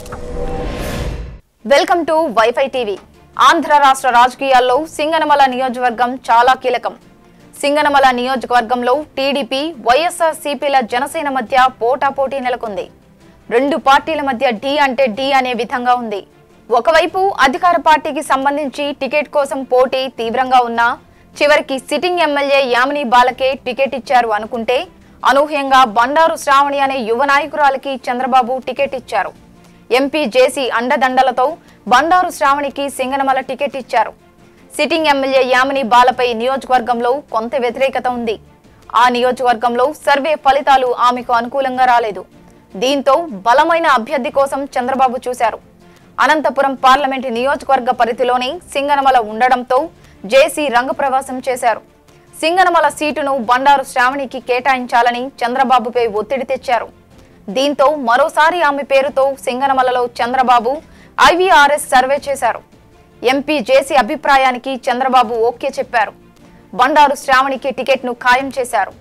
Welcome to WiFi TV Andhra రాష్ట్ర రాజకీయాల్లో సింగనమల నియోజకవర్గం చాలా కీలకం సింగనమల నియోజకవర్గంలో టీడీపీ వైఎస్ఆర్ సిపిల జనసేన మధ్య పోటాపోటీ నెలకొంది రెండు పార్టీల మధ్య డి అంటే డి అనే విధంగా ఉంది ఒకవైపు అధికార పార్టీకి సంబంధించి టికెట్ కోసం పోటీ తీవ్రంగా ఉన్నా చివరికి సిట్టింగ్ ఎమ్మెల్యే యామిని బాలకే టికెట్ ఇచ్చారు అనుకుంటే అనూహ్యంగా బండారు శ్రావణి అనే యువ నాయకురాలికి చంద్రబాబు టికెట్ ఇచ్చారు ఎంపీ జేసీ అండదండలతో బండారు శ్రావణికి సింగనమల టికెట్ ఇచ్చారు సిట్టింగ్ ఎమ్మెల్యే యామిని బాలపై నియోజకవర్గంలో కొంత వ్యతిరేకత ఉంది ఆ నియోజకవర్గంలో సర్వే ఫలితాలు ఆమెకు అనుకూలంగా రాలేదు దీంతో బలమైన అభ్యర్థి కోసం చంద్రబాబు చూశారు అనంతపురం పార్లమెంటు నియోజకవర్గ పరిధిలోని సింగనమల ఉండడంతో జేసీ రంగప్రవాసం చేశారు సింగనమల సీటును బండారు శ్రావణికి కేటాయించాలని చంద్రబాబుపై ఒత్తిడి తెచ్చారు దీంతో మరోసారి ఆమె పేరుతో సింగనమలలో చంద్రబాబు ఐవీఆర్ఎస్ సర్వే చేశారు ఎంపీ జేసీ అభిప్రాయానికి చంద్రబాబు ఓకే చెప్పారు బండారు శ్రావణికి టికెట్ను ఖాయం చేశారు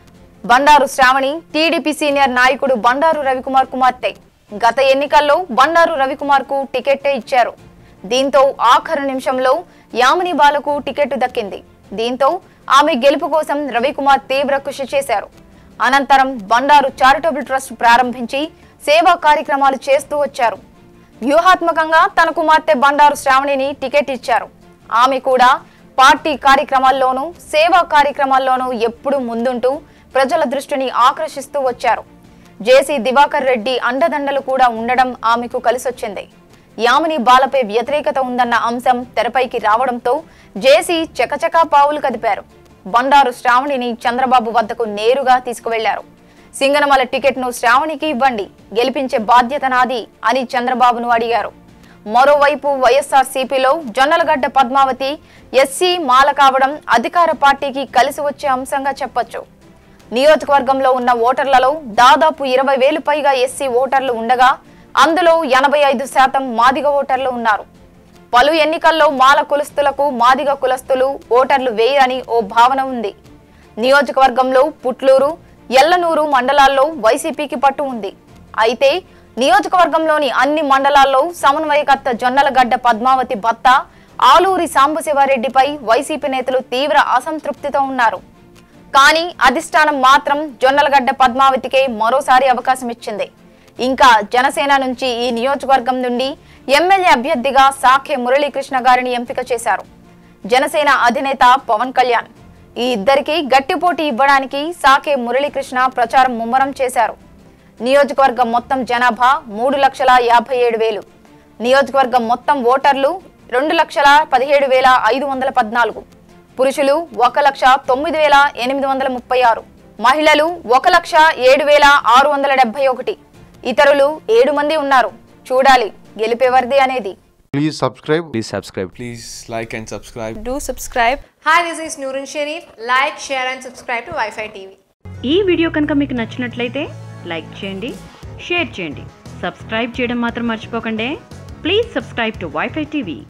బండారు శ్రావణి టీడీపీ సీనియర్ నాయకుడు బండారు రవికుమార్ కుమార్తె గత ఎన్నికల్లో బండారు రవికుమార్ కు టికెట్టే ఇచ్చారు దీంతో ఆఖరు నిమిషంలో యామిని బాలకు టికెట్ దక్కింది దీంతో ఆమె గెలుపు కోసం రవికుమార్ తీవ్ర కృషి చేశారు అనంతరం బండారు చారిటబుల్ ట్రస్ట్ ప్రారంభించి సేవా కార్యక్రమాలు చేస్తూ వచ్చారు వ్యూహాత్మకంగా తన కుమార్తె బండారు శ్రావణిని టికెట్ ఇచ్చారు ఆమె కూడా పార్టీ కార్యక్రమాల్లోనూ సేవా కార్యక్రమాల్లోనూ ఎప్పుడూ ముందుంటూ ప్రజల దృష్టిని ఆకర్షిస్తూ వచ్చారు జేసీ దివాకర్ రెడ్డి అండదండలు కూడా ఉండడం ఆమెకు కలిసొచ్చింది యామిని బాలపై వ్యతిరేకత ఉందన్న అంశం తెరపైకి రావడంతో జేసీ చకచకా పావులు కదిపారు బండారు శ్రావణిని చంద్రబాబు వద్దకు నేరుగా తీసుకువెళ్లారు సింగనమల టికెట్ను శ్రావణికి ఇవ్వండి గెలిపించే బాధ్యత నాది అని చంద్రబాబును అడిగారు మరోవైపు వైఎస్ఆర్ సిపిలో జొన్నలగడ్డ పద్మావతి ఎస్సీ మాల కావడం అధికార పార్టీకి కలిసి వచ్చే అంశంగా చెప్పొచ్చు నియోజకవర్గంలో ఉన్న ఓటర్లలో దాదాపు ఇరవై వేలు పైగా ఎస్సీ ఓటర్లు ఉండగా అందులో ఎనభై ఐదు శాతం మాదిగ ఓటర్లు ఉన్నారు పలు ఎన్నికల్లో మాల కులస్తులకు మాదిగ కులస్తులు ఓటర్లు వేయరని ఓ భావన ఉంది నియోజకవర్గంలో పుట్లూరు ఎల్లనూరు మండలాల్లో వైసీపీకి పట్టు ఉంది అయితే నియోజకవర్గంలోని అన్ని మండలాల్లో సమన్వయకర్త జొన్నలగడ్డ పద్మావతి భర్త ఆలూరి సాంబశివారెడ్డిపై వైసీపీ నేతలు తీవ్ర అసంతృప్తితో ఉన్నారు కానీ అధిష్టానం మాత్రం జొన్నలగడ్డ పద్మావతికే మరోసారి అవకాశం ఇచ్చింది ఇంకా జనసేన నుంచి ఈ నియోజకవర్గం నుండి ఎమ్మెల్యే అభ్యర్థిగా సాఖే మురళీకృష్ణ గారిని ఎంపిక చేశారు జనసేన అధినేత పవన్ కళ్యాణ్ ఈ ఇద్దరికి గట్టి పోటీ ఇవ్వడానికి సాకే మురళీకృష్ణ ప్రచారం ముమ్మరం చేశారు నియోజకవర్గం మొత్తం జనాభా మూడు లక్షల యాభై ఏడు వేలు నియోజకవర్గం మొత్తం ఓటర్లు రెండు లక్షల పదిహేడు వేల ఐదు వందల పద్నాలుగు పురుషులు ఒక లక్ష తొమ్మిది వేల ఎనిమిది వందల ముప్పై ఆరు మహిళలు ఒక లక్ష ఏడు వేల ఆరు వందల డెబ్బై ఒకటి ఇతరులు ఏడు మంది ఉన్నారు చూడాలి గెలిపేవరిది అనేది Please subscribe. Please subscribe. Please like and subscribe. do subscribe Hi, this is Nurun Sharif. Like, share, and subscribe to Wi-Fi TV. ఈ వీడియో కనుక మీకు నచ్చినట్లయితే లైక్ చేయండి షేర్ చేయండి సబ్స్క్రైబ్ చేయడం మాత్రం మర్చిపోకండి please subscribe to WiFi TV